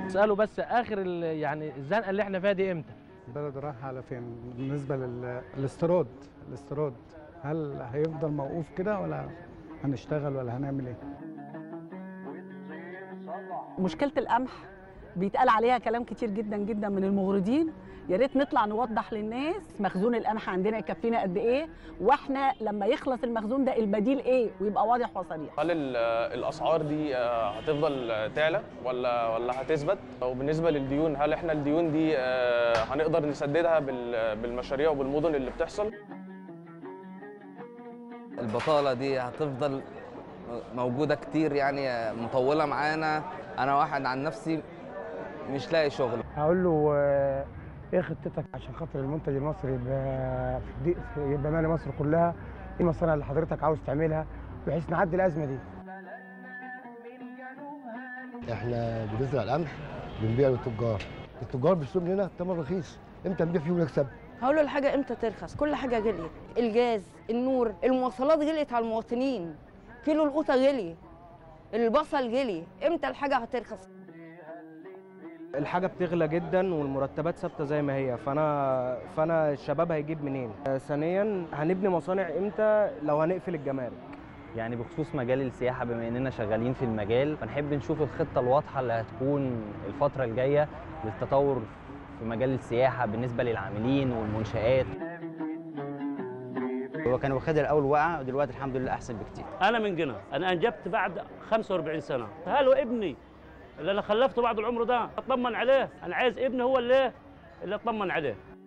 اساله بس اخر ال- يعني الزنقه اللي احنا فيها دي امتى البلد رايحة على فين بالنسبة للاستيراد الاستيراد هل هيفضل موقوف كده ولا هنشتغل ولا هنعمل ايه؟ مشكله القمح بيتقال عليها كلام كتير جدا جدا من المغردين يا ريت نطلع نوضح للناس مخزون القمح عندنا يكفينا قد ايه واحنا لما يخلص المخزون ده البديل ايه ويبقى واضح وصريح هل ال- الاسعار دي آه، هتفضل آه، تعلى ولا ولا هتثبت وبالنسبه للديون هل احنا الديون دي آه، هنقدر نسددها بال- بالمشاريع وبالمدن اللي بتحصل البطالة دي هتفضل موجودة كتير يعني مطولة معانا أنا واحد عن نفسي مش لاقي شغل هقول له آه، ايه خطتك عشان خاطر المنتج المصري يبقى في دي يبقى مالي مصر كلها ايه المصانع اللي حضرتك عاوز تعملها بحيث نعدي الازمه دي احنا بنزرع القمح بنبيع للتجار التجار بيشتروا مننا الثمن رخيص امتى نبيع فيه ونكسب هقول له الحاجة امتى ترخص كل حاجة غليت الجاز النور المواصلات غليت على المواطنين كيلو القوطة غلي البصل غلي امتى الحاجة هترخص الحاجة بتغلى جدا والمرتبات ثابتة زي ما هي فأنا فأنا الشباب هيجيب منين؟ آه، ثانيا هنبني مصانع إمتى لو هنقفل الجمارك؟ يعني بخصوص مجال السياحة بما إننا شغالين في المجال فنحب نشوف الخطة الواضحة اللي هتكون الفترة الجاية للتطور في مجال السياحة بالنسبة للعاملين والمنشآت هو كان واخدها الاول وقع ودلوقتي الحمد لله احسن بكتير انا من جنة انا انجبت بعد 45 سنه هل هو ابني اللي انا خلفته بعد العمر ده اطمن عليه انا عايز ابني هو اللي اللي اطمن عليه